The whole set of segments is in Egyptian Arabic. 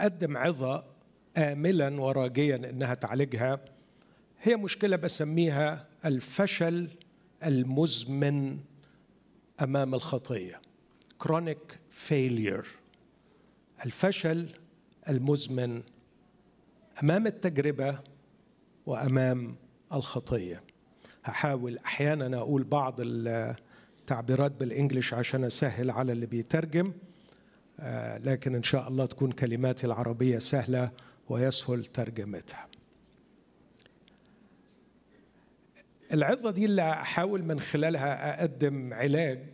اقدم عظه املا وراجيا انها تعالجها هي مشكله بسميها الفشل المزمن امام الخطيه chronic failure الفشل المزمن امام التجربه وامام الخطيه هحاول احيانا اقول بعض التعبيرات بالانجلش عشان اسهل على اللي بيترجم آه، لكن ان شاء الله تكون كلماتي العربيه سهله ويسهل ترجمتها العظه دي اللي احاول من خلالها اقدم علاج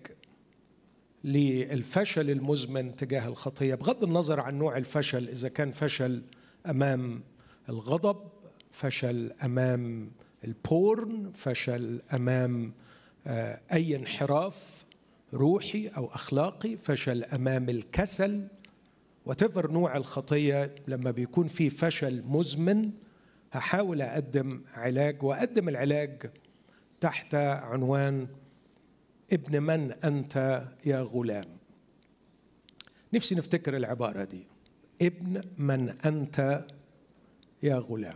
للفشل المزمن تجاه الخطيه بغض النظر عن نوع الفشل اذا كان فشل امام الغضب فشل امام البورن فشل امام آه، اي انحراف روحي او اخلاقي فشل امام الكسل وتفر نوع الخطيه لما بيكون في فشل مزمن هحاول اقدم علاج واقدم العلاج تحت عنوان ابن من انت يا غلام نفسي نفتكر العباره دي ابن من انت يا غلام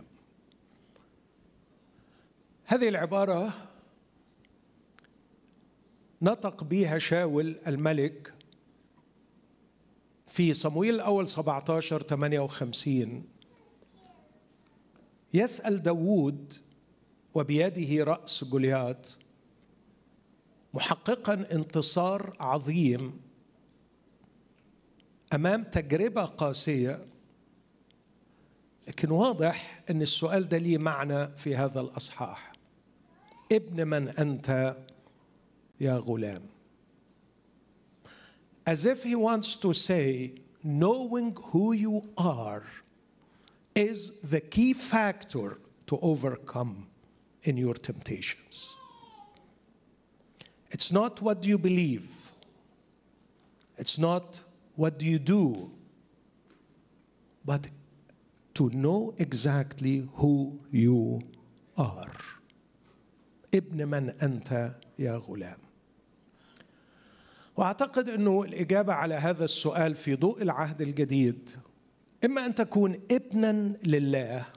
هذه العباره نطق بها شاول الملك في صمويل الأول 17 58 يسأل داوود وبيده رأس جوليات محققا انتصار عظيم امام تجربه قاسيه لكن واضح ان السؤال ده ليه معنى في هذا الاصحاح ابن من انت يا غلام as if he wants to say knowing who you are is the key factor to overcome in your temptations it's not what do you believe it's not what do you do but to know exactly who you are ابن من انت يا غلام واعتقد انه الاجابه على هذا السؤال في ضوء العهد الجديد اما ان تكون ابنا لله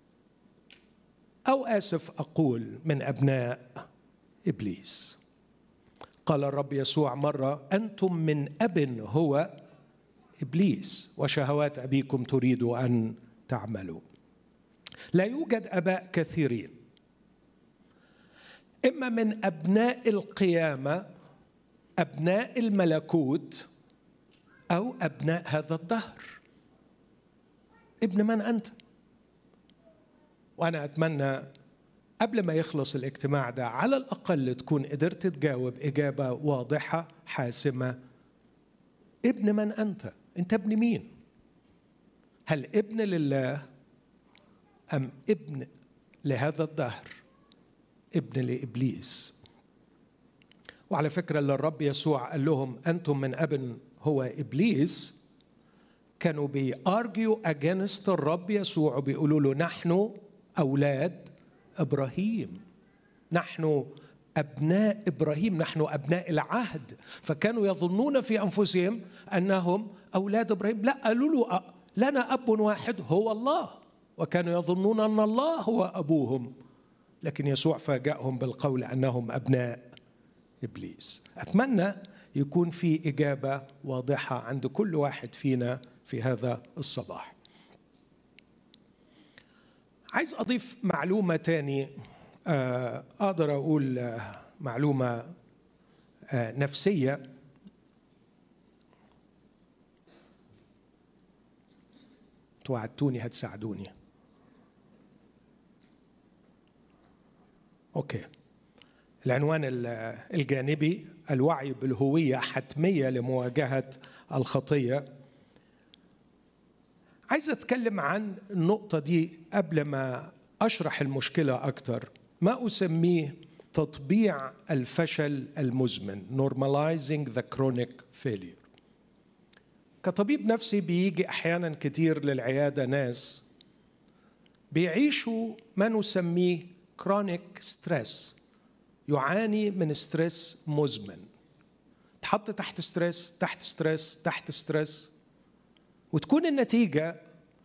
او اسف اقول من ابناء ابليس قال الرب يسوع مره انتم من اب هو ابليس وشهوات ابيكم تريد ان تعملوا لا يوجد اباء كثيرين اما من ابناء القيامه ابناء الملكوت او ابناء هذا الدهر ابن من انت وانا اتمنى قبل ما يخلص الاجتماع ده على الاقل تكون قدرت تجاوب اجابه واضحه حاسمه ابن من انت انت ابن مين هل ابن لله ام ابن لهذا الدهر ابن لابليس وعلى فكره اللي الرب يسوع قال لهم انتم من اب هو ابليس كانوا بيارجيو اجينست الرب يسوع وبيقولوا له نحن اولاد ابراهيم نحن ابناء ابراهيم نحن ابناء العهد فكانوا يظنون في انفسهم انهم اولاد ابراهيم لا قالوا له لنا اب واحد هو الله وكانوا يظنون ان الله هو ابوهم لكن يسوع فاجأهم بالقول انهم ابناء ابليس اتمنى يكون في اجابه واضحه عند كل واحد فينا في هذا الصباح عايز اضيف معلومه تاني اقدر اقول معلومه نفسيه توعدتوني هتساعدوني اوكي العنوان الجانبي الوعي بالهويه حتميه لمواجهه الخطيه عايز اتكلم عن النقطه دي قبل ما اشرح المشكله اكتر ما اسميه تطبيع الفشل المزمن normalizing the chronic failure كطبيب نفسي بيجي احيانا كتير للعياده ناس بيعيشوا ما نسميه chronic stress يعاني من ستريس مزمن تحط تحت ستريس تحت ستريس تحت ستريس وتكون النتيجه